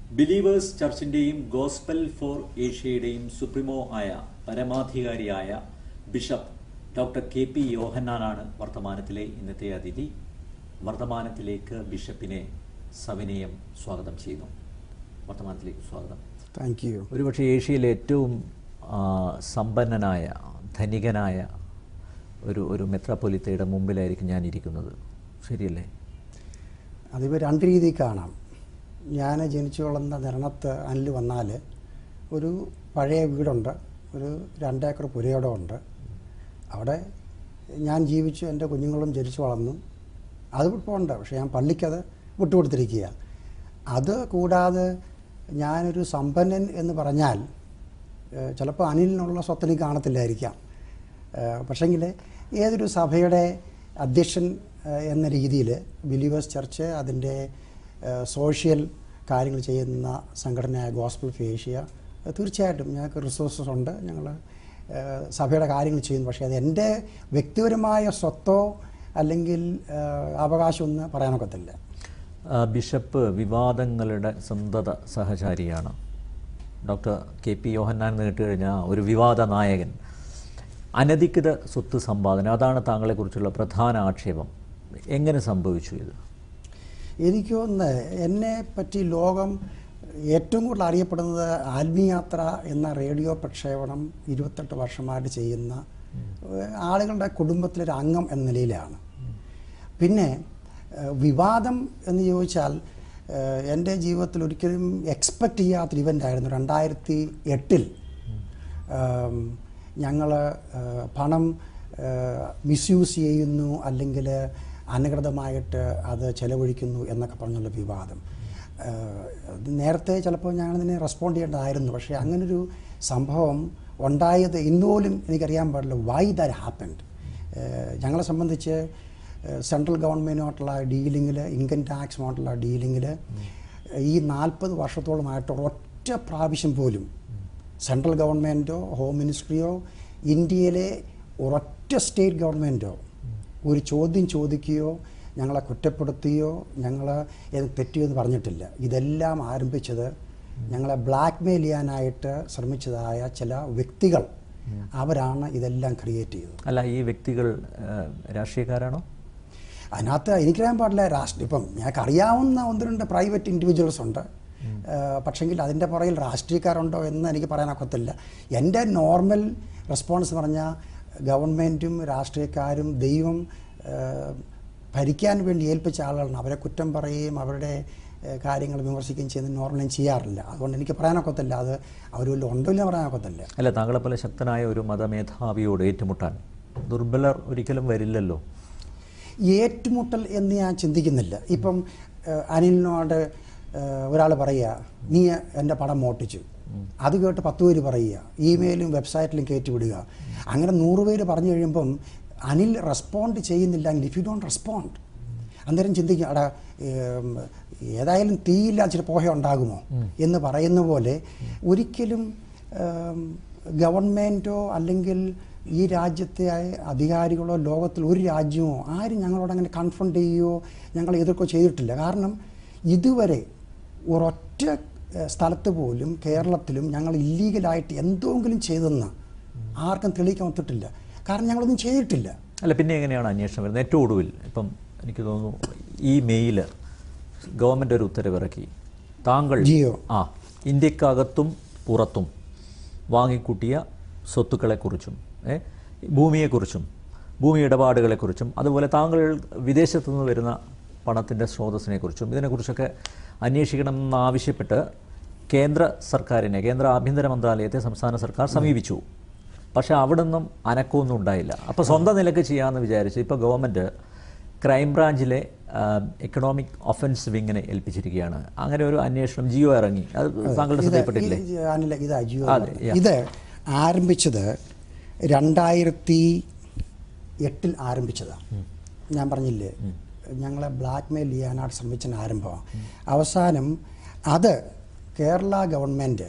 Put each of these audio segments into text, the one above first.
Believers ചർച്ചിന്റെയും gospel for ഏഷ്യയുടെയും supremo ആയ പരമാധികാരിയായ ബിഷപ്പ് ഡോക്ടർ കെ പി യോഹന്നാനാണ് വർത്തമാനത്തിലെ ഇന്നത്തെ അതിഥി വർത്തമാനത്തിലേക്ക് ബിഷപ്പിനെ സവിനയം സ്വാഗതം ചെയ്യുന്നു വർത്തമാനത്തിലേക്ക് സ്വാഗതം താങ്ക് യു ഒരുപക്ഷെ ഏഷ്യയിലെ ഏറ്റവും ആ, സമ്പന്നനായ ധനികനായ ഒരു ഒരു മെത്രാപ്പൊലിത്തയുടെ മുമ്പിലായിരിക്കും ഞാൻ ഇരിക്കുന്നത് ശരിയല്ലേ അതിപ്പോൾ രണ്ട് രീതിയിൽ കാണാം ഞാൻ ജനിച്ചു വളർന്ന നിരണത്ത് അനിൽ വന്നാൽ ഒരു പഴയ വീടുണ്ട് ഒരു രണ്ടേക്കർ പുരയിടം ഉണ്ട് അവിടെ ഞാൻ ജീവിച്ചു എൻ്റെ കുഞ്ഞുങ്ങളും ജനിച്ചു വളർന്നു അത് ഇപ്പോൾ ഉണ്ട് പക്ഷേ ഞാൻ പള്ളിക്കത് വിട്ടുകൊടുത്തിരിക്കുക അത് കൂടാതെ ഞാനൊരു സമ്പന്നൻ എന്ന് പറഞ്ഞാൽ ഏഹ്, ചിലപ്പോൾ അനിലിനുള്ള സ്വത്ത് എനിക്ക് കാണത്തില്ലായിരിക്കാം ഏഹ്, പക്ഷെങ്കിൽ ഏതൊരു സഭയുടെ അധ്യക്ഷൻ ഏഹ്, എന്ന രീതിയിൽ ബിലീവേഴ്സ് ചർച്ച് അതിൻ്റെ ഏഹ്, സോഷ്യൽ കാര്യങ്ങൾ ചെയ്യുന്ന സംഘടനയായ ഗോസ്പിൾ ഓഫ് ഏഷ്യ ഏഹ്, തീർച്ചയായിട്ടും ഞങ്ങൾക്ക് റിസോഴ്സസ് ഉണ്ട് ഞങ്ങൾ ഏഹ്, സഭയുടെ കാര്യങ്ങൾ ചെയ്യുന്നു പക്ഷേ അത് എൻ്റെ വ്യക്തിപരമായ സ്വത്തോ അല്ലെങ്കിൽ ഏഹ്, അവകാശമൊന്നും പറയാനൊക്കത്തില്ല ആ, ബിഷപ്പ് വിവാദങ്ങളുടെ സന്തത സഹചാരിയാണ് ഡോക്ടർ കെ പി യോഹന്നാൻ എന്ന് കേട്ടുകഴിഞ്ഞാൽ ഒരു വിവാദ നായകൻ അനധികൃത സ്വത്ത് സമ്പാദന അതാണ് താങ്കളെക്കുറിച്ചുള്ള പ്രധാന ആക്ഷേപം എങ്ങനെ സംഭവിച്ചു ഇത് എനിക്ക് തോന്നുന്നത് എന്നെ പറ്റി ലോകം ഏറ്റവും കൂടുതൽ അറിയപ്പെടുന്നത് ആത്മീയാത്ര എന്ന റേഡിയോ പ്രക്ഷേപണം ഇരുപത്തെട്ട് വർഷമായിട്ട് ചെയ്യുന്ന ഏഹ്, ആളുകളുടെ കുടുംബത്തിലൊരു അംഗം എന്ന നിലയിലാണ് പിന്നെ ഏഹ്, വിവാദം എന്ന് ചോദിച്ചാൽ ഏഹ്, എൻ്റെ ജീവിതത്തിൽ ഒരിക്കലും എക്സ്പെക്റ്റ് ചെയ്യാത്തൊരു ഇവൻ്റ് ആയിരുന്നു രണ്ടായിരത്തി എട്ടിൽ ഞങ്ങൾ പണം മിസ്യൂസ് ചെയ്യുന്നു അല്ലെങ്കിൽ അനധികൃതമായിട്ട് അത് ചെലവഴിക്കുന്നു എന്നൊക്കെ പറഞ്ഞുള്ള വിവാദം ഏഹ്, ഇത് നേരത്തെ ചിലപ്പോൾ ഞങ്ങൾ ഇതിനെ റെസ്പോണ്ട് ചെയ്യേണ്ടതായിരുന്നു പക്ഷേ അങ്ങനൊരു സംഭവം ഉണ്ടായത് ഇന്നുപോലും എനിക്കറിയാൻ പാടില്ല വൈ ദാറ്റ് ഹാപ്പൻഡ് ഞങ്ങളെ സംബന്ധിച്ച് സെൻട്രൽ ഗവൺമെൻറ്റുമായിട്ടുള്ള ഡീലിങ്ങിൽ ഇൻകം ടാക്സുമായിട്ടുള്ള ഡീലിങ്ങിൽ ഈ നാൽപ്പത് വർഷത്തോളമായിട്ട് ഒറ്റ പ്രാവശ്യം പോലും സെൻട്രൽ ഗവൺമെൻറ്റോ ഹോം മിനിസ്ട്രിയോ ഇന്ത്യയിലെ ഒരൊറ്റ സ്റ്റേറ്റ് ഗവൺമെൻറ്റോ ഒരു ചോദ്യം ചോദിക്കുകയോ ഞങ്ങളെ കുറ്റപ്പെടുത്തുകയോ ഞങ്ങൾ തെറ്റിയോ എന്ന് പറഞ്ഞിട്ടില്ല ഇതെല്ലാം ആരംഭിച്ചത് ഞങ്ങളെ ബ്ലാക്ക് മെയിൽ ചെയ്യാനായിട്ട് ശ്രമിച്ചതായ ചില വ്യക്തികൾ അവരാണ് ഇതെല്ലാം ക്രിയേറ്റ് ചെയ്തത് അല്ല ഈ വ്യക്തികൾ ആ, രാഷ്ട്രീയക്കാരാണോ അതിനകത്ത് എനിക്കറിയാൻ പാടില്ല രാഷ്ട്രീയ ഇപ്പം ഞങ്ങൾക്ക് അറിയാവുന്ന ഒന്ന് രണ്ട് പ്രൈവറ്റ് ഇൻഡിവിജ്വൽസ് ഉണ്ട് ഏഹ് പക്ഷെങ്കിൽ അതിൻ്റെ പുറകിൽ രാഷ്ട്രീയക്കാരുണ്ടോ എന്ന് എനിക്ക് പറയാനൊക്കത്തില്ല എൻ്റെ നോർമൽ റെസ്പോൺസ് എന്ന് പറഞ്ഞാൽ ഗവൺമെൻറ്റും രാഷ്ട്രീയക്കാരും ദൈവം ഏഹ് ഭരിക്കാൻ വേണ്ടി ഏൽപ്പിച്ച ആളുകളാണ് അവരെ കുറ്റം പറയുകയും അവരുടെ ഏഹ് കാര്യങ്ങൾ വിമർശിക്കുകയും ചെയ്യുന്നത് നോർമൽ ഞാൻ ചെയ്യാറില്ല അതുകൊണ്ട് എനിക്ക് പറയാനൊക്കത്തില്ല അത് അവർ വല്ലതും ഉണ്ടോ ഇല്ല പറയാനൊക്കത്തില്ല അല്ല താങ്കളെ പോലെ ശക്തനായ ഒരു മതമേധാവിയോട് ഏറ്റുമുട്ടാൻ ദുർബലർ ഒരിക്കലും വരില്ലല്ലോ ഏറ്റുമുട്ടൽ എന്ന് ഞാൻ ചിന്തിക്കുന്നില്ല ഇപ്പം ഏഹ്, അനിലിനോട് ഒരാൾ പറയുക നീ എൻ്റെ പടം മോട്ടിച്ചു അത് കേട്ട് പത്ത് പേര് പറയുക ഇമെയിലും വെബ്സൈറ്റിലും കയറ്റി വിടുക അങ്ങനെ നൂറ് പേര് പറഞ്ഞു കഴിയുമ്പം അനിൽ റെസ്പോണ്ട് ചെയ്യുന്നില്ലെങ്കിൽ ഇഫ് യു ഡോണ്ട് റെസ്പോണ്ട് അന്നേരം ചിന്തിക്കും അടാ ഏം, ഏതായാലും തീയില്ല ഇച്ചിരി പോഹ ഉണ്ടാകുമോ എന്ന് പറയുന്ന പോലെ ഒരിക്കലും ഏം, ഗവൺമെൻറ്റോ അല്ലെങ്കിൽ ഈ രാജ്യത്തെ അധികാരികളോ ലോകത്തിൽ ഒരു രാജ്യമോ ആരും ഞങ്ങളോട് അങ്ങനെ കൺഫ്രണ്ട് ചെയ്യുകയോ ഞങ്ങൾ എതിർക്കുകയോ ചെയ്തിട്ടില്ല കാരണം ഇതുവരെ ഒരൊറ്റ ഏഹ്, സ്ഥലത്ത് പോലും കേരളത്തിലും ഞങ്ങൾ ഇല്ലീഗലായിട്ട് എന്തെങ്കിലും ചെയ്തെന്ന് ആർക്കും തെളിയിക്കാൻ ഒത്തിട്ടില്ല കാരണം ഞങ്ങളൊന്നും ചെയ്തിട്ടില്ല അല്ല പിന്നെ എങ്ങനെയാണ് അന്വേഷണം വരുന്നത് ഏറ്റവും ഒടുവിൽ ഇപ്പം എനിക്ക് തോന്നുന്നു ഈ മെയില് ഗവൺമെൻറ് ഒരു ഉത്തരവിറക്കി താങ്കൾ ജിയോ. ആ ഇന്ത്യക്കകത്തും പുറത്തും വാങ്ങിക്കൂട്ടിയ സ്വത്തുക്കളെക്കുറിച്ചും ഏ, ഭൂമിയെക്കുറിച്ചും ഭൂമി ഇടപാടുകളെക്കുറിച്ചും അതുപോലെ താങ്കൾ വിദേശത്തു നിന്ന് വരുന്ന പണത്തിൻ്റെ സ്രോതസ്സിനെക്കുറിച്ചും ഇതിനെക്കുറിച്ചൊക്കെ അന്വേഷിക്കണമെന്നാവശ്യപ്പെട്ട് കേന്ദ്ര സർക്കാരിനെ കേന്ദ്ര ആഭ്യന്തര മന്ത്രാലയത്തെ സംസ്ഥാന സർക്കാർ സമീപിച്ചു പക്ഷേ അവിടെ നിന്നും അനക്കമൊന്നും ഉണ്ടായില്ല അപ്പോൾ സ്വന്തം നിലക്ക് ചെയ്യാമെന്ന് വിചാരിച്ച് ഇപ്പോൾ ഗവൺമെൻറ് ക്രൈംബ്രാഞ്ചിലെ എക്കണോമിക് ഒഫൻസ് വിങ്ങിനെ ഏൽപ്പിച്ചിരിക്കുകയാണ് അങ്ങനെ ഒരു അന്വേഷണം ജിയോ ഇറങ്ങി അത് താങ്കളുടെ ഇത് ശ്രദ്ധയിൽപ്പെട്ടില്ലേ ഇത് അനില ഇതാ ജിയോ അതെ, yeah. ഇത് ആരംഭിച്ചത് രണ്ടായിരത്തി എട്ടിൽ ആരംഭിച്ചതാണ് ഞാൻ പറഞ്ഞില്ലേ ഞങ്ങളെ ബ്ലാക്ക് മെയിൽ ചെയ്യാനായിട്ട് ശ്രമിച്ച ആരംഭമാണ് അവസാനം അത് കേരള ഗവൺമെൻറ്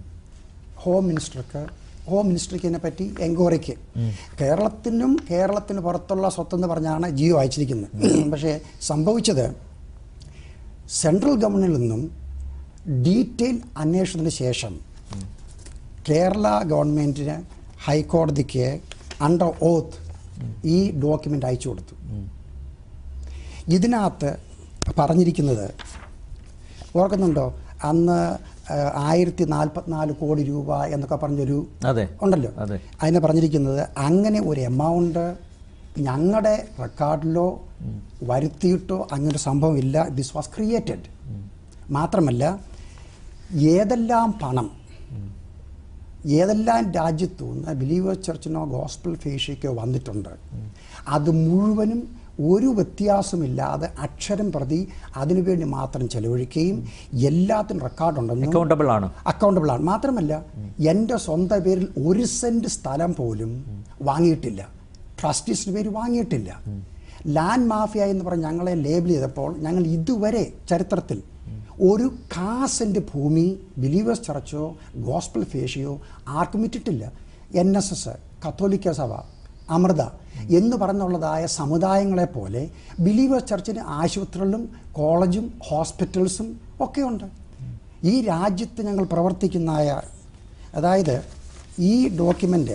ഹോം മിനിസ്റ്റർക്ക് ഹോം മിനിസ്റ്റർക്ക് ഇതിനെ പറ്റി എൻക്വയറിക്ക് കേരളത്തിനും കേരളത്തിന് പുറത്തുള്ള സ്വത്തെന്ന് പറഞ്ഞാണ് ജിയോ അയച്ചിരിക്കുന്നത് പക്ഷേ സംഭവിച്ചത് സെൻട്രൽ ഗവൺമെൻറ്റിൽ നിന്നും ഡീറ്റെയിൽ അന്വേഷണത്തിന് ശേഷം കേരള ഗവൺമെൻറ്റിന് ഹൈക്കോടതിക്ക് അണ്ടർ ഓത്ത് ഈ ഡോക്യുമെൻ്റ് അയച്ചു കൊടുത്തു ഇതിനകത്ത് പറഞ്ഞിരിക്കുന്നത് ഓർക്കുന്നുണ്ടോ അന്ന് ആയിരത്തി നാൽപ്പത്തിനാല് കോടി രൂപ എന്നൊക്കെ പറഞ്ഞൊരു അതെ ഉണ്ടല്ലോ അതെ. അതിന് പറഞ്ഞിരിക്കുന്നത് അങ്ങനെ ഒരു എമൗണ്ട് ഞങ്ങളുടെ റെക്കോർഡിലോ വരുത്തിയിട്ടോ അങ്ങനെ ഒരു സംഭവം ഇല്ല ദിസ് വാസ് ക്രിയേറ്റഡ് മാത്രമല്ല ഏതെല്ലാം പണം ഏതെല്ലാം രാജ്യത്തു നിന്ന് ബിലീവേഴ്സ് ചർച്ചിനോ ഗോസ്പിൾ ഫേഷ്യക്കോ വന്നിട്ടുണ്ട് അത് മുഴുവനും ഒരു വ്യത്യാസമില്ലാതെ അക്ഷരം പ്രതി അതിനുവേണ്ടി മാത്രം ചെലവഴിക്കുകയും എല്ലാത്തിനും റെക്കോർഡുണ്ടെന്നും അക്കൗണ്ടബിൾ ആണ് അക്കൗണ്ടബിൾ ആണ് മാത്രമല്ല എൻ്റെ സ്വന്തം പേരിൽ ഒരു സെൻറ്റ് സ്ഥലം പോലും വാങ്ങിയിട്ടില്ല ട്രസ്റ്റീസിന് പേര് വാങ്ങിയിട്ടില്ല ലാൻഡ് മാഫിയ എന്ന് പറഞ്ഞ് ഞങ്ങളെ ലേബിൾ ചെയ്തപ്പോൾ ഞങ്ങൾ ഇതുവരെ ചരിത്രത്തിൽ ഒരു കാ സെൻറ്റ് ഭൂമി ബിലീവേഴ്സ് ചർച്ചോ ഗോസ്പിൾ ഫേഷ്യയോ ആർക്കും വിറ്റിട്ടില്ല എൻ എസ് എസ് കത്തോലിക്ക സഭ അമൃത എന്ന് പറഞ്ഞുള്ളതായ സമുദായങ്ങളെ പോലെ ബിലീവേഴ്സ് ചർച്ചിന് ആശുപത്രികളിലും കോളേജും ഹോസ്പിറ്റൽസും ഒക്കെയുണ്ട് ഈ രാജ്യത്ത് ഞങ്ങൾ പ്രവർത്തിക്കുന്നതായ അതായത് ഈ ഡോക്യുമെൻ്റ്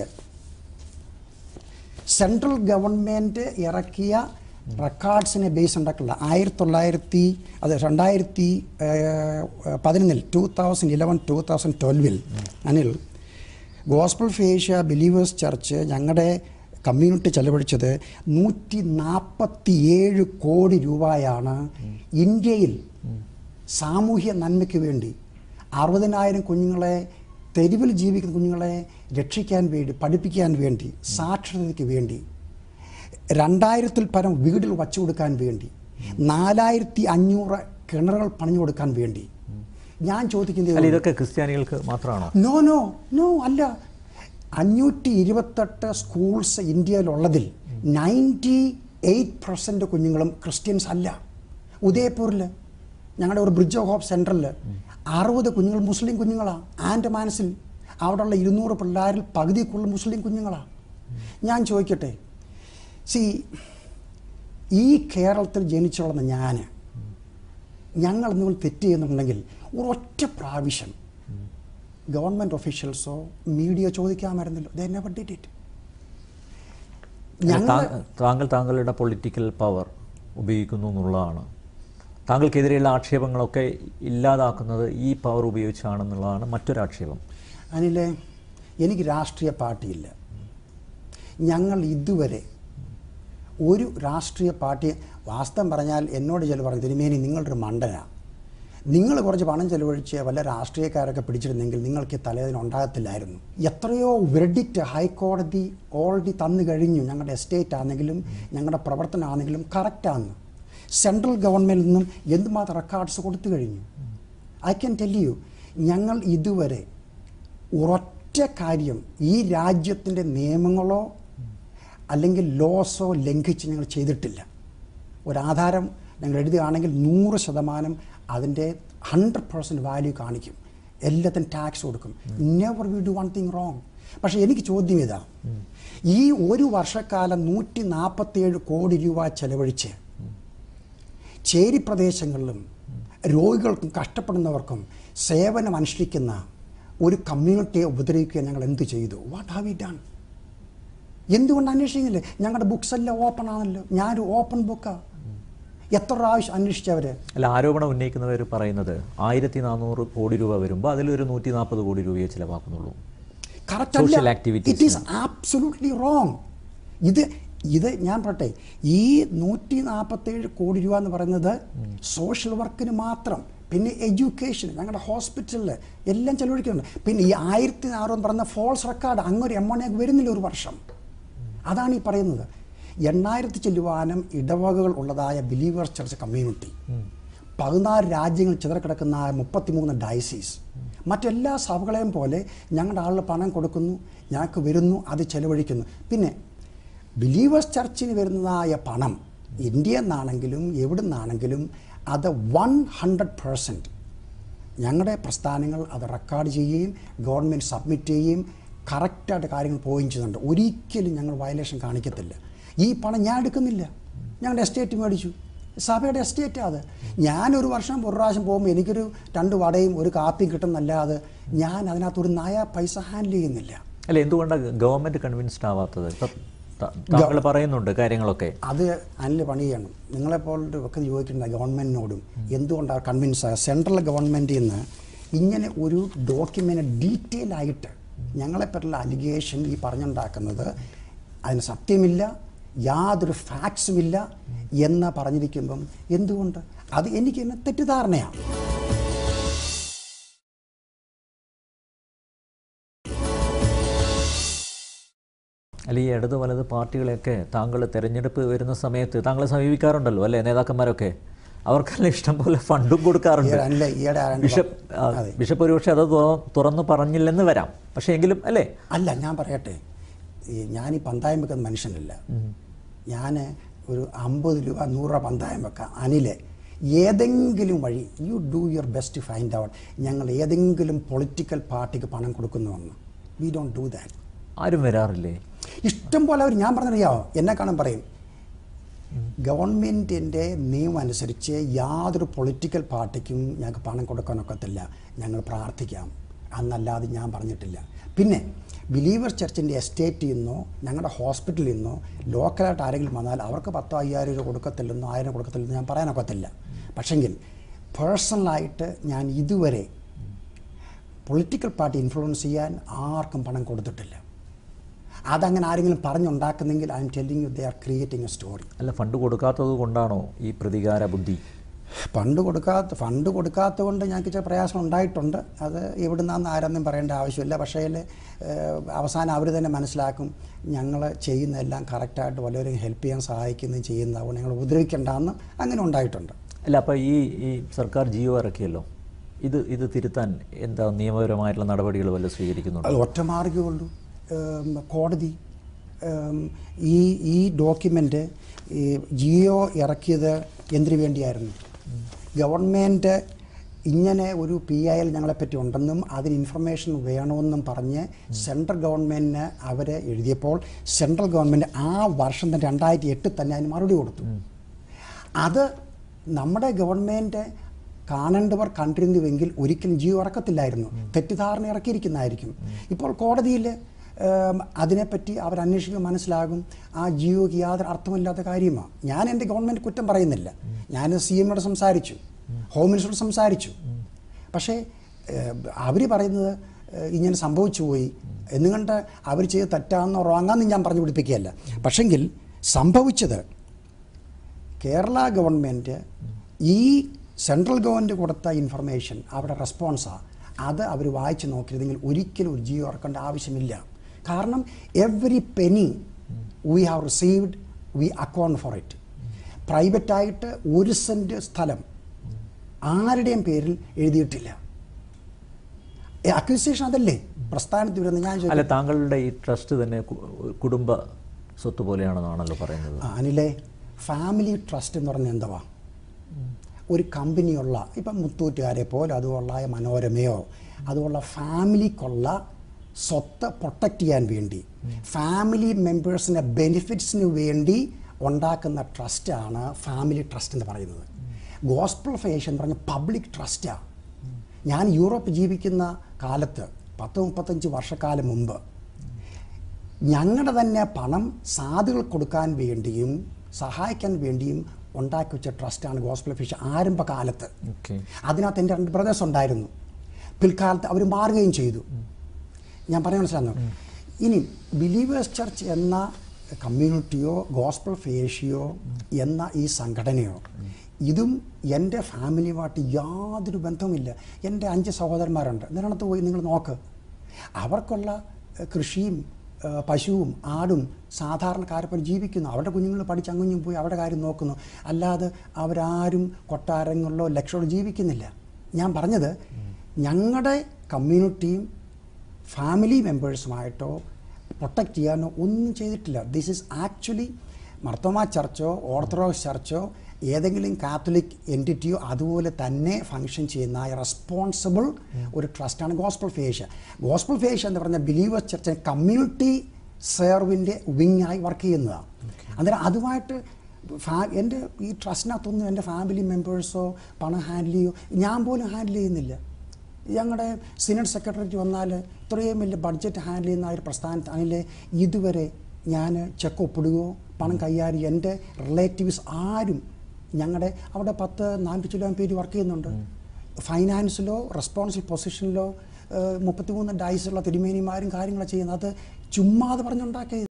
സെൻട്രൽ ഗവൺമെൻറ് ഇറക്കിയ റെക്കോർഡ്സിനെ ബേസ് ഉണ്ടാക്കില്ല ആയിരത്തി തൊള്ളായിരത്തി അത് രണ്ടായിരത്തി പതിനൊന്നിൽ two thousand eleven two thousand ട്വൽവിൽ Anil gospel for Asia believers church ഞങ്ങളുടെ കമ്മ്യൂണിറ്റി ചെലവഴിച്ചത് നൂറ്റി നാൽപ്പത്തിയേഴ് കോടി രൂപയാണ് ഇന്ത്യയിൽ സാമൂഹ്യ നന്മയ്ക്ക് വേണ്ടി അറുപതിനായിരം കുഞ്ഞുങ്ങളെ തെരുവിൽ ജീവിക്കുന്ന കുഞ്ഞുങ്ങളെ രക്ഷിക്കാൻ വേണ്ടി പഠിപ്പിക്കാൻ വേണ്ടി സാക്ഷരതയ്ക്ക് വേണ്ടി രണ്ടായിരത്തിൽ പരം വീടുകൾ വച്ചു കൊടുക്കാൻ വേണ്ടി നാലായിരത്തി അഞ്ഞൂറ് കിണറുകൾ പണിഞ്ഞു കൊടുക്കാൻ വേണ്ടി ഞാൻ ചോദിക്കുന്നത് അല്ല ഇതൊക്കെ ക്രിസ്ത്യാനികൾക്ക് മാത്രമാണോ നോ നോ നോ അല്ല അഞ്ഞൂറ്റി ഇരുപത്തെട്ട് സ്കൂൾസ് ഇന്ത്യയിലുള്ളതിൽ നയൻറ്റി എയ്റ്റ് പെർസെൻറ്റ് കുഞ്ഞുങ്ങളും ക്രിസ്ത്യൻസ് അല്ല ഉദയപൂരിൽ ഞങ്ങളുടെ ഒരു ബ്രിഡ്ജ് ഓഫ് ഹോപ്പ് സെൻറ്ററിൽ അറുപത് കുഞ്ഞുങ്ങൾ മുസ്ലിം കുഞ്ഞുങ്ങളാണ് ആൻഡമാനസിൽ അവിടെയുള്ള ഇരുന്നൂറ് പിള്ളേരിൽ പകുതി കൂടുതൽ മുസ്ലിം കുഞ്ഞുങ്ങളാണ് ഞാൻ ചോദിക്കട്ടെ സി ഈ കേരളത്തിൽ ജനിച്ചു വളർന്ന ഞാൻ ഞങ്ങൾ നിങ്ങൾ തെറ്റ് ചെയ്യുന്നുണ്ടെങ്കിൽ ഒരൊറ്റ പ്രാവശ്യം ഗവൺമെൻറ് ഒഫീഷ്യൽസോ മീഡിയ ചോദിക്കാമായിരുന്നല്ലോ ദേ നെവർ ഡിഡ് ഇറ്റ് ഞങ്ങൾ താ- താങ്കൾ താങ്കളുടെ പൊളിറ്റിക്കൽ പവർ ഉപയോഗിക്കുന്നു എന്നുള്ളതാണ് താങ്കൾക്കെതിരെയുള്ള ആക്ഷേപങ്ങളൊക്കെ ഇല്ലാതാക്കുന്നത് ഈ പവർ ഉപയോഗിച്ചാണെന്നുള്ളതാണ് മറ്റൊരു ആക്ഷേപം അനിലെ എനിക്ക് രാഷ്ട്രീയ പാർട്ടിയില്ല ഞങ്ങൾ ഇതുവരെ ഒരു രാഷ്ട്രീയ പാർട്ടി വാസ്തവം പറഞ്ഞാൽ എന്നോട് ചില പറഞ്ഞു തിരുമേനി നിങ്ങളൊരു മണ്ടനാണ് നിങ്ങൾ കുറച്ച് പണം ചെലവഴിച്ച് വല്ല രാഷ്ട്രീയക്കാരൊക്കെ പിടിച്ചിരുന്നെങ്കിൽ നിങ്ങൾക്ക് തലേദിനം ഉണ്ടാകത്തില്ലായിരുന്നു എത്രയോ വെർഡിക്റ്റ് ഹൈക്കോടതി ഓൾറെഡി തന്നു കഴിഞ്ഞു ഞങ്ങളുടെ എസ്റ്റേറ്റ് ആണെങ്കിലും ഞങ്ങളുടെ പ്രവർത്തനമാണെങ്കിലും കറക്റ്റാണ് സെൻട്രൽ ഗവൺമെൻറ്റിൽ നിന്നും എന്തുമാത്രം റെക്കോർഡ്സ് കൊടുത്തു കഴിഞ്ഞു ഐ ക്യാൻ ടെൽ യു ഞങ്ങൾ ഇതുവരെ ഒരൊറ്റ കാര്യം ഈ രാജ്യത്തിൻ്റെ നിയമങ്ങളോ അല്ലെങ്കിൽ ലോസോ ലംഘിച്ച് ഞങ്ങൾ ചെയ്തിട്ടില്ല ഒരാധാരം ഞങ്ങൾ എഴുതുകയാണെങ്കിൽ നൂറ് ശതമാനം അതിൻ്റെ ഹൺഡ്രഡ് പേഴ്സൻറ്റ് വാല്യൂ കാണിക്കും എല്ലാത്തിനും ടാക്സ് കൊടുക്കും never we do one thing wrong പക്ഷേ എനിക്ക് ചോദ്യം ഇതാ ഈ ഒരു വർഷക്കാലം നൂറ്റി നാൽപ്പത്തിയേഴ് കോടി രൂപ ചെലവഴിച്ച് ചേരി പ്രദേശങ്ങളിലും രോഗികൾക്കും കഷ്ടപ്പെടുന്നവർക്കും സേവനം അനുഷ്ഠിക്കുന്ന ഒരു കമ്മ്യൂണിറ്റിയെ ഉപദ്രവിക്കുക ഞങ്ങൾ എന്ത് ചെയ്തു വാട്ട് ഹാവ് ഇ ഡൺ എന്തുകൊണ്ട് അന്വേഷിക്കുന്നില്ലേ ഞങ്ങളുടെ ബുക്സ് എല്ലാം ഓപ്പൺ ആണല്ലോ ഞാനൊരു ഓപ്പൺ ബുക്കാണ് എത്ര പ്രാവശ്യം അന്വേഷിച്ചവർ അല്ല ആരോപണം ഉന്നയിക്കുന്നവർ പറയുന്നത് ആയിരത്തി നാനൂറ് കോടി രൂപ വരുമ്പോൾ അതിലൊരു നൂറ്റി നാൽപ്പത് കോടി രൂപയെ ചിലവാക്കുന്നുള്ളൂ കറക്റ്റ് Social അല്ല activities it is absolutely wrong ഇത് ഇത് ഞാൻ പറട്ടെ ഈ നൂറ്റി നാൽപ്പത്തേഴ് കോടി രൂപ എന്ന് പറയുന്നത് സോഷ്യൽ വർക്കിന് മാത്രം പിന്നെ എഡ്യൂക്കേഷൻ ഞങ്ങളുടെ ഹോസ്പിറ്റലിൽ എല്ലാം ചെലവഴിക്കുന്നുണ്ട് പിന്നെ ഈ ആയിരത്തി നാറെന്ന് പറയുന്ന ഫോൾസ് റെക്കോർഡ് അങ്ങൊരു എമൗണ്ട് വരുന്നില്ല ഒരു വർഷം അതാണ് ഈ പറയുന്നത് എണ്ണായിരത്തി ചെല്ലുവാനും ഇടവകകൾ ഉള്ളതായ ബിലീവേഴ്സ് ചർച്ച് കമ്മ്യൂണിറ്റി പതിനാല് രാജ്യങ്ങൾ ചിതറക്കിടക്കുന്ന മുപ്പത്തിമൂന്ന് ഡയസീസ് മറ്റെല്ലാ സഭകളെയും പോലെ ഞങ്ങളുടെ ആളുകൾ പണം കൊടുക്കുന്നു ഞങ്ങൾക്ക് വരുന്നു അത് ചെലവഴിക്കുന്നു പിന്നെ ബിലീവേഴ്സ് ചർച്ചിന് വരുന്നതായ പണം ഇന്ത്യയിൽ നിന്നാണെങ്കിലും എവിടെ നിന്നാണെങ്കിലും അത് വൺ ഹൺഡ്രഡ് പേഴ്സൻറ്റ് ഞങ്ങളുടെ പ്രസ്ഥാനങ്ങൾ അത് റെക്കോർഡ് ചെയ്യുകയും ഗവൺമെൻറ് സബ്മിറ്റ് ചെയ്യുകയും കറക്റ്റായിട്ട് കാര്യങ്ങൾ പോവുകയും ചെയ്യുന്നുണ്ട് ഒരിക്കലും ഞങ്ങൾ വയലേഷൻ കാണിക്കത്തില്ല ഈ പണം ഞാൻ എടുക്കുന്നില്ല ഞങ്ങളുടെ എസ്റ്റേറ്റ് മേടിച്ചു സഭയുടെ എസ്റ്റേറ്റ് അത് ഞാനൊരു വർഷം ഒരു പ്രാവശ്യം പോകുമ്പോൾ എനിക്കൊരു രണ്ട് വടയും ഒരു കാപ്പിയും കിട്ടുന്നല്ലാതെ ഞാൻ അതിനകത്ത് ഒരു നയ പൈസ ഹാൻഡിൽ ചെയ്യുന്നില്ല അല്ല എന്തുകൊണ്ടാണ് ഗവൺമെന്റ് കൺവിൻസ്ഡ് ആവാത്തത് ഇപ്പം ത- താങ്കൾ പറയുന്നുണ്ട് കാര്യങ്ങളൊക്കെ അത് അനിൽ പണി ചെയ്യണം നിങ്ങളെപ്പോലൊരു ഒക്കെ ചോദിക്കേണ്ട ഗവൺമെൻറ്റിനോടും എന്തുകൊണ്ടാണ് കൺവിൻസ് ആയ സെൻട്രൽ ഗവൺമെൻറ്റിൽ നിന്ന് ഇങ്ങനെ ഒരു ഡോക്യുമെൻ്റ് ഡീറ്റെയിൽ ആയിട്ട് ഞങ്ങളെപ്പറ്റുള്ള അലിഗേഷൻ ഈ പറഞ്ഞുണ്ടാക്കുന്നത് അതിന് സത്യമില്ല യാതൊരു ഫാക്ട്സും ഇല്ല എന്ന് പറഞ്ഞിരിക്കുമ്പം എന്തുകൊണ്ട് അത് എനിക്ക് തന്നെ തെറ്റിദ്ധാരണയാണ് അല്ല ഈ ഇടത് വലത് പാർട്ടികളെയൊക്കെ താങ്കൾ തെരഞ്ഞെടുപ്പ് വരുന്ന സമയത്ത് താങ്കളെ സമീപിക്കാറുണ്ടല്ലോ അല്ലേ നേതാക്കന്മാരൊക്കെ അവർക്കെല്ലാം ഇഷ്ടം പോലെ ഫണ്ടും കൊടുക്കാറുണ്ട് ഈയിടെ അനിലെ ഈയിടെ ആരാണ്ട് ബിഷപ്പ് ആ, ബിഷപ്പ് ഒരുപക്ഷെ അത് തുറ- തുറന്നു പറഞ്ഞില്ലെന്ന് വരാം പക്ഷേ എങ്കിലും അല്ലേ അല്ല ഞാൻ പറയട്ടെ ഈ ഞാൻ ഈ പന്തായം വെക്കുന്ന മനുഷ്യനല്ല ഞാൻ ഒരു അമ്പത് രൂപ നൂറ് രൂപ പന്തായം വെക്കാം അനിലെ ഏതെങ്കിലും വഴി you do your best find out ഞങ്ങൾ ഏതെങ്കിലും പൊളിറ്റിക്കൽ പാർട്ടിക്ക് പണം കൊടുക്കുന്നുവെന്ന് വി ഡോണ്ട് ഡു ദാറ്റ് ആരും വരാറില്ലേ ഇഷ്ടം പോലെ അവർ ഞാൻ പറഞ്ഞറിയാമോ എന്നെ കാണാൻ പറയും ഗവൺമെൻറ്റിൻ്റെ നിയമം അനുസരിച്ച് യാതൊരു പൊളിറ്റിക്കൽ പാർട്ടിക്കും ഞങ്ങൾക്ക് പണം കൊടുക്കാനൊക്കത്തില്ല ഞങ്ങൾ പ്രാർത്ഥിക്കാം അന്നല്ലാതെ ഞാൻ പറഞ്ഞിട്ടില്ല പിന്നെ ബിലീവേഴ്സ് ചർച്ചിൻ്റെ എസ്റ്റേറ്റിൽ നിന്നോ ഞങ്ങളുടെ ഹോസ്പിറ്റലിൽ നിന്നോ ലോക്കലായിട്ട് ആരെങ്കിലും വന്നാൽ അവർക്ക് പത്തോ അയ്യായിരം രൂപ കൊടുക്കത്തില്ലെന്നോ ആയിരം കൊടുക്കത്തില്ലെന്നോ ഞാൻ പറയാനൊക്കത്തില്ല പക്ഷെങ്കിൽ പേഴ്സണലായിട്ട് ഞാൻ ഇതുവരെ പൊളിറ്റിക്കൽ പാർട്ടി ഇൻഫ്ലുവൻസ് ചെയ്യാൻ ആർക്കും പണം കൊടുത്തിട്ടില്ല അതങ്ങനെ ആരെങ്കിലും പറഞ്ഞുണ്ടാക്കുന്നെങ്കിൽ I'm telling you they are creating a story അല്ല ഫണ്ട് കൊടുക്കാത്തത് കൊണ്ടാണോ ഈ പ്രതികാര ബുദ്ധി ഫണ്ട് കൊടുക്കാത്ത ഫണ്ട് കൊടുക്കാത്ത കൊണ്ട് ഞങ്ങൾക്ക് ചില പ്രയാസം ഉണ്ടായിട്ടുണ്ട് അത് എവിടുന്നാന്ന് ആരെന്നും പറയേണ്ട ആവശ്യമില്ല പക്ഷേ ഏഹ്, അവസാനം അവർ തന്നെ മനസ്സിലാക്കും ഞങ്ങൾ ചെയ്യുന്നതെല്ലാം കറക്റ്റായിട്ട് വല്ലവരും ഹെൽപ്പ് ചെയ്യാൻ സഹായിക്കുന്നതും ചെയ്യുന്നതാവും ഞങ്ങൾ ഉപദ്രവിക്കേണ്ടെന്ന് അങ്ങനെ ഉണ്ടായിട്ടുണ്ട് അല്ല അപ്പോൾ ഈ ഈ സർക്കാർ ജിയോ ഇറക്കിയല്ലോ ഇത് ഇത് തിരുത്താൻ എന്താ നിയമപരമായിട്ടുള്ള നടപടികൾ വല്ല സ്വീകരിക്കുന്നുണ്ടോ അത് ഒറ്റ മാർഗ്ഗമേ ഉള്ളൂ ഏം, കോടതി ഏം, ഈ ഈ ഡോക്യുമെൻ്റ് ഈ ജിയോ ഇറക്കിയത് എന്തിനു വേണ്ടിയായിരുന്നു ഗവൺമെൻറ് ഇങ്ങനെ ഒരു പി ഐ എൽ ഞങ്ങളെപ്പറ്റി ഉണ്ടെന്നും അതിന് ഇൻഫർമേഷൻ വേണമെന്നും പറഞ്ഞ് സെൻട്രൽ ഗവൺമെൻറ്റിന് അവർ എഴുതിയപ്പോൾ സെൻട്രൽ ഗവൺമെൻറ് ആ വർഷം തന്നെ രണ്ടായിരത്തി എട്ടിൽ തന്നെ അതിന് മറുപടി കൊടുത്തു അത് നമ്മുടെ ഗവൺമെൻറ് കാണേണ്ടവർ കണ്ടിരുന്നുവെങ്കിൽ ഒരിക്കലും ജിയോ ഇറക്കത്തില്ലായിരുന്നു തെറ്റിദ്ധാരണ ഇറക്കിയിരിക്കുന്നതായിരിക്കും ഇപ്പോൾ കോടതിയിൽ ഏം, അതിനെപ്പറ്റി അവർ അന്വേഷിക്കുമ്പോൾ മനസ്സിലാകും ആ ജിയോക്ക് യാതൊരു അർത്ഥമില്ലാത്ത കാര്യമാണ് ഞാൻ എൻ്റെ ഗവൺമെൻറ് കുറ്റം പറയുന്നില്ല ഞാൻ സി എമ്മിനോട് സംസാരിച്ചു ഹോം മിനിസ്റ്ററോട് സംസാരിച്ചു പക്ഷേ അവർ പറയുന്നത് ഏഹ്, ഇങ്ങനെ സംഭവിച്ചു പോയി എന്നുകൊണ്ട് അവർ ചെയ്ത് തെറ്റാണെന്നോ റോങ്ങാന്ന് ഞാൻ പറഞ്ഞു പിടിപ്പിക്കുകയല്ല പക്ഷെങ്കിൽ സംഭവിച്ചത് കേരള ഗവൺമെൻറ് ഈ സെൻട്രൽ ഗവൺമെൻറ് കൊടുത്ത ഇൻഫർമേഷൻ അവരുടെ റെസ്പോൺസാണ് അത് അവർ വായിച്ച് നോക്കിയിരുന്നെങ്കിൽ ഒരിക്കലും ഒരു ജിയോ ഇറക്കേണ്ട ആവശ്യമില്ല കാരണം every penny we have received we account for it പ്രൈവറ്റായിട്ട് ഒരു സെൻറ്റ് സ്ഥലം ആരുടെയും പേരിൽ എഴുതിയിട്ടില്ല അക്വിസിഷൻ അതല്ലേ പ്രസ്ഥാനത്ത് വരുന്ന ഞാൻ ചോദിക്കട്ടെ? അല്ല താങ്കളുടെ ഈ ട്രസ്റ്റ് തന്നെ കു- കുടുംബ സ്വത്ത് പോലെയാണെന്നാണല്ലോ പറയുന്നത് ആ, അനിലെ ഫാമിലി ട്രസ്റ്റ് എന്ന് പറഞ്ഞാൽ എന്തുവാ ഒരു കമ്പനിയുള്ള ഇപ്പം മുത്തൂറ്റുകാരെ പോലെ അതുപോലുള്ള മനോരമയോ അതുപോലുള്ള ഫാമിലിക്കുള്ള സ്വത്ത് പ്രൊട്ടക്റ്റ് ചെയ്യാൻ വേണ്ടി ഫാമിലി മെമ്പേഴ്സിൻ്റെ ബെനിഫിറ്റ്സിന് വേണ്ടി ഉണ്ടാക്കുന്ന ട്രസ്റ്റാണ് ഫാമിലി ട്രസ്റ്റ് എന്ന് പറയുന്നത് ഗോസ്പിൾ ഫേഷൻ എന്ന് പറഞ്ഞ പബ്ലിക് ട്രസ്റ്റാണ് ഞാൻ യൂറോപ്പ് ജീവിക്കുന്ന കാലത്ത് പത്ത് മുപ്പത്തഞ്ച് വർഷക്കാലം മുമ്പ് ഞങ്ങളുടെ തന്നെ പണം സാധുകൾ കൊടുക്കാൻ വേണ്ടിയും സഹായിക്കാൻ വേണ്ടിയും ഉണ്ടാക്കി വെച്ച ട്രസ്റ്റാണ് ഗോസ്പിൾ ഫിഷ് ആരംഭകാലത്ത് ഓക്കെ അതിനകത്ത് എൻ്റെ രണ്ട് ബ്രദേഴ്സ് ഉണ്ടായിരുന്നു പിൽക്കാലത്ത് അവർ മാറുകയും ചെയ്തു ഞാൻ പറയാൻ മനസ്സിലാകുന്നു ഇനി ബിലീവേഴ്സ് ചർച്ച് എന്ന കമ്മ്യൂണിറ്റിയോ ഗോസ്പിൾ ഫേഷിയോ എന്ന ഈ സംഘടനയോ ഇതും എൻ്റെ ഫാമിലിയുമായിട്ട് യാതൊരു ബന്ധവുമില്ല എൻ്റെ അഞ്ച് സഹോദരന്മാരുണ്ട് നിരണത്ത് പോയി നിങ്ങൾ നോക്ക് അവർക്കുള്ള ഏഹ്, കൃഷിയും ഏഹ്, പശുവും ആടും സാധാരണക്കാരെ പോലെ ജീവിക്കുന്നു അവരുടെ കുഞ്ഞുങ്ങൾ പഠിച്ച് അങ്ങും പോയി അവരുടെ കാര്യം നോക്കുന്നു അല്ലാതെ അവരാരും കൊട്ടാരങ്ങളിലോ ലക്ഷങ്ങളോ ജീവിക്കുന്നില്ല ഞാൻ പറഞ്ഞത് ഞങ്ങളുടെ കമ്മ്യൂണിറ്റിയും ഫാമിലി മെമ്പേഴ്സുമായിട്ടോ പ്രൊട്ടക്റ്റ് ചെയ്യാനോ ഒന്നും ചെയ്തിട്ടില്ല ദിസ് ഈസ് ആക്ച്വലി മർത്തോമ ചർച്ചോ ഓർത്തഡോക്സ് ചർച്ചോ ഏതെങ്കിലും കാത്തലിക് എൻറ്റിറ്റിയോ അതുപോലെ തന്നെ ഫങ്ഷൻ ചെയ്യുന്ന റെസ്പോൺസിബിൾ ഒരു ട്രസ്റ്റാണ് ഗോസ്പിൾ ഫേഷ്യ ഗോസ്പിൾ ഫേഷ്യ എന്ന് പറഞ്ഞാൽ ബിലീവേഴ്സ് ചർച്ച് കമ്മ്യൂണിറ്റി സെർവിൻ്റെ വിങ് ആയി വർക്ക് ചെയ്യുന്നതാണ് അന്നേരം അതുമായിട്ട് ഫാ എൻ്റെ ഈ ട്രസ്റ്റിനകത്തൊന്നും എൻ്റെ ഫാമിലി മെമ്പേഴ്സോ പണം ഹാൻഡിൽ ചെയ്യോ ഞാൻ പോലും ഹാൻഡിൽ ചെയ്യുന്നില്ല ഞങ്ങളുടെ സിനഡ് സെക്രട്ടറിക്ക് വന്നാൽ ഇത്രയും വലിയ ബഡ്ജറ്റ് ഹാൻഡിൽ ചെയ്യുന്ന ആ ഒരു പ്രസ്ഥാനത്ത് അതിൽ ഇതുവരെ ഞാൻ ചെക്ക് ഒപ്പിടുകയോ പണം കൈകാര്യം എൻ്റെ റിലേറ്റീവ്സ് ആരും ഞങ്ങളുടെ അവിടെ പത്ത് നാനൂറ്റി ചില്ലോം പേര് വർക്ക് ചെയ്യുന്നുണ്ട് ഫൈനാൻസിലോ റെസ്പോൺസിബിൾ പൊസിഷനിലോ മുപ്പത്തിമൂന്ന് ഡൈസുള്ള തിരുമേനിമാരും കാര്യങ്ങളൊക്കെ ചെയ്യുന്നത് അത് ചുമ്മാതെ പറഞ്ഞുണ്ടാക്കിയത്